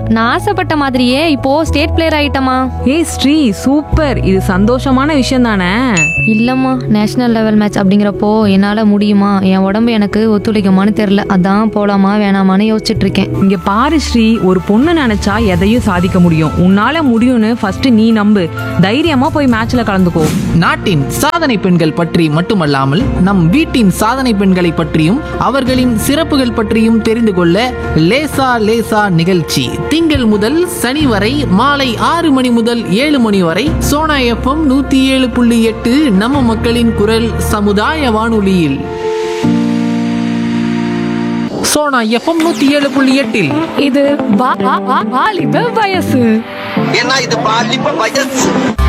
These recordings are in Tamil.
நான் ஆசைப்பட்ட மாதிரியே இப்போ ஸ்டேட் பிளேயர் ஆயிட்டமா ஏய் ஸ்ரீ சூப்பர் இது சந்தோஷமான விஷயம் தானே இல்லம்மா நேஷனல் லெவல் மேட்ச் அப்படிங்கிறப்போ என்னால முடியுமா என் உடம்பு எனக்கு ஒத்துழைக்குமான்னு தெரியல அதான் போலாமா வேணாமான்னு யோசிச்சுட்டு இருக்கேன் இங்க பாரு ஸ்ரீ ஒரு பொண்ணு நினைச்சா எதையும் சாதிக்க முடியும் உன்னால முடியும்னு ஃபர்ஸ்ட் நீ நம்பு தைரியமா போய் மேட்ச்ல கலந்துக்கோ நாட்டின் சாதனை பெண்கள் பற்றி மட்டுமல்லாமல் நம் வீட்டின் சாதனை பெண்களை பற்றியும் அவர்களின் சிறப்புகள் பற்றியும் தெரிந்து கொள்ள லேசா லேசா நிகழ்ச்சி திங்கள் முதல் சனி வரை மாலை ஆறு மணி முதல் ஏழு மணி வரை சோனா எஃப்எம் நூத்தி ஏழு புள்ளி எட்டு நம்ம மக்களின் குரல் சமுதாய வானொலியில் சோனா எஃப்எம் நூத்தி ஏழு புள்ளி எட்டில் இது வாலிப வயசு ஏன்னா இது பாலிப்ப வயசு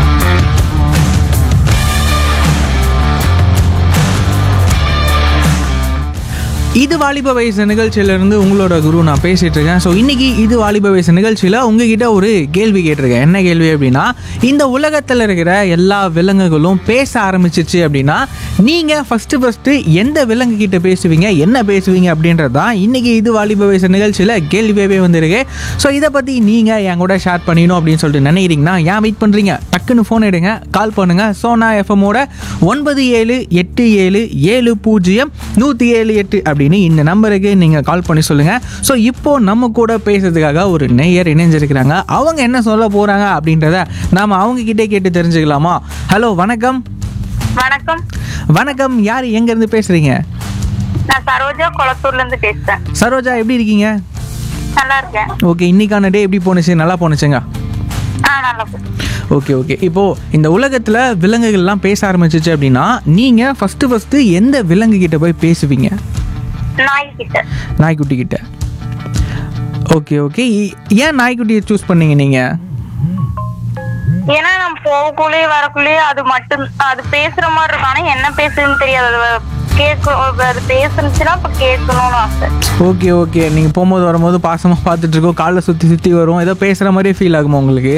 இது வாலிப வயசு நிகழ்ச்சியிலேருந்து உங்களோட குரு நான் பேசிட்டு இருக்கேன் ஸோ இன்னைக்கு இது வாலிப வயசு நிகழ்ச்சியில் உங்ககிட்ட ஒரு கேள்வி கேட்டிருக்கேன் என்ன கேள்வி அப்படின்னா இந்த உலகத்தில் இருக்கிற எல்லா விலங்குகளும் பேச ஆரம்பிச்சிச்சு அப்படின்னா நீங்கள் ஃபஸ்ட்டு ஃபஸ்ட்டு எந்த விலங்கு கிட்ட பேசுவீங்க என்ன பேசுவீங்க அப்படின்றது தான் இன்னைக்கு இது வாலிப வயசு நிகழ்ச்சியில் கேள்வியாகவே வந்திருக்கு ஸோ இதை பற்றி நீங்கள் என் கூட ஷேர் பண்ணிடணும் அப்படின்னு சொல்லிட்டு நினைக்கிறீங்கன்னா ஏன் வெயிட் பண்ணுறீங்க டக்குன்னு ஃபோன் எடுங்க கால் பண்ணுங்க சோனா எஃப்எம்மோட ஒன்பது ஏழு எட்டு ஏழு ஏழு பூஜ்ஜியம் நூற்றி ஏழு எட்டு அப்படின்னு இந்த நம்பருக்கு நீங்கள் கால் பண்ணி சொல்லுங்கள் ஸோ இப்போ நம்ம கூட பேசுறதுக்காக ஒரு நெய்யர் இணைஞ்சிருக்கிறாங்க அவங்க என்ன சொல்ல போகிறாங்க அப்படின்றத நாம் அவங்க கிட்டே கேட்டு தெரிஞ்சுக்கலாமா ஹலோ வணக்கம் வணக்கம் வணக்கம் யார் எங்கேருந்து பேசுகிறீங்க நான் சரோஜா கொளத்தூர்ல இருந்து பேசுறேன் சரோஜா எப்படி இருக்கீங்க நல்லா இருக்கேன் ஓகே இன்னைக்கான டே எப்படி போணுச்சு நல்லா போணுச்சுங்க ஆ நல்லா போச்சு. ஓகே ஓகே இப்போது இந்த உலகத்தில் விலங்குகள்லாம் பேச ஆரம்பிச்சிச்சு அப்படின்னா நீங்கள் ஃபஸ்ட்டு ஃபஸ்ட்டு எந்த விலங்கு கிட்ட போய் பேசுவீங்க நாய்கிட்ட நாய்க்குட்டி கிட்ட ஓகே ஓகே ஏன் நாய்க்குட்டியை சூஸ் பண்ணீங்க நீங்கள் ஏன்னா நம்ம போகக்குள்ளேயே வரக்குள்ளேயே அது மட்டும் அது பேசுற மாதிரி இருக்கும் ஆனா என்ன பேசுதுன்னு தெரியாது அது கேட்கும் அது பேசுனுச்சுன்னா அப்ப கேட்கணும்னு ஆசை ஓகே ஓகே நீங்கள் போகும்போது வரும்போது பாசமாக பார்த்துட்டு இருக்கோம் காலைல சுற்றி சுற்றி வரும் ஏதோ பேசுகிற மாதிரியே ஃபீல் ஆகுமா உங்களுக்கு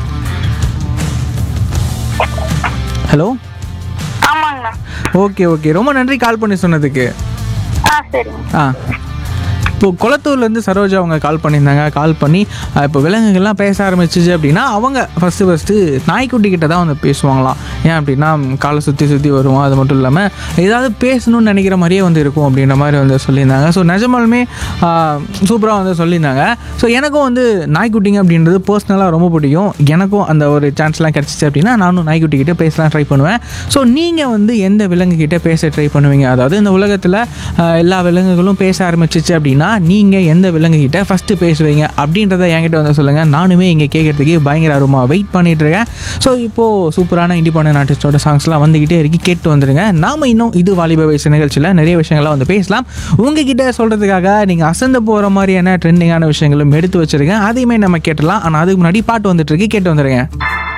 ஹலோ ஆமாங்கண்ணா ஓகே ஓகே ரொம்ப நன்றி கால் பண்ணி சொன்னதுக்கு ஆ சரிங்க ஆ இப்போ குளத்தூர்லேருந்து சரோஜா அவங்க கால் பண்ணியிருந்தாங்க கால் பண்ணி அஹ், இப்போ விலங்குகள்லாம் பேச ஆரம்பிச்சிச்சு அப்படின்னா அவங்க ஃபஸ்ட்டு ஃபஸ்ட்டு நாய்க்குட்டி கிட்ட தான் வந்து பேசுவாங்களாம் ஏன் அப்படின்னா ம், காலை சுற்றி சுற்றி வருவோம் அது மட்டும் இல்லாமல் ஏதாவது பேசணும்னு நினைக்கிற மாதிரியே வந்து இருக்கும் அப்படின்ற மாதிரி வந்து சொல்லியிருந்தாங்க ஸோ நிஜமாலுமே சூப்பராக வந்து சொல்லியிருந்தாங்க ஸோ எனக்கும் வந்து நாய்க்குட்டிங்க அப்படின்றது பர்சனலாக ரொம்ப பிடிக்கும் எனக்கும் அந்த ஒரு சான்ஸ்லாம் கிடச்சிச்சு அப்படின்னா நானும் நாய்க்குட்டி கிட்ட பேசலாம் ட்ரை பண்ணுவேன் ஸோ நீங்கள் வந்து எந்த விலங்கு கிட்ட பேச ட்ரை பண்ணுவீங்க அதாவது இந்த உலகத்தில் எல்லா விலங்குகளும் பேச ஆரம்பிச்சிச்சு அப்படின்னா நீங்கள் எந்த விலங்கு கிட்ட ஃபஸ்ட்டு பேசுவீங்க அப்படின்றத என்கிட்ட வந்து சொல்லுங்கள் நானுமே இங்கே கேட்கறதுக்கு பயங்கர ஆர்வமாக வெயிட் பண்ணிட்டு இருக்கேன் ஸோ இப்போது சூப்பரான இண்டிபெண்டன்ட் ஆர்டிஸ்டோட சாங்ஸ்லாம் வந்துக்கிட்டே இருக்கு கேட்டு வந்துருங்க நாம இன்னும் இது வாலிப வயசு நிகழ்ச்சியில் நிறைய விஷயங்கள்லாம் வந்து பேசலாம் உங்ககிட்ட சொல்கிறதுக்காக நீங்கள் அசந்து போகிற மாதிரியான ட்ரெண்டிங்கான விஷயங்களும் எடுத்து வச்சிருக்கேன் அதையுமே நம்ம கேட்டலாம் ஆனால் அதுக்கு முன்னாடி பாட்டு வந்துட்டு இருக்கு கேட்டு வந்துருங்க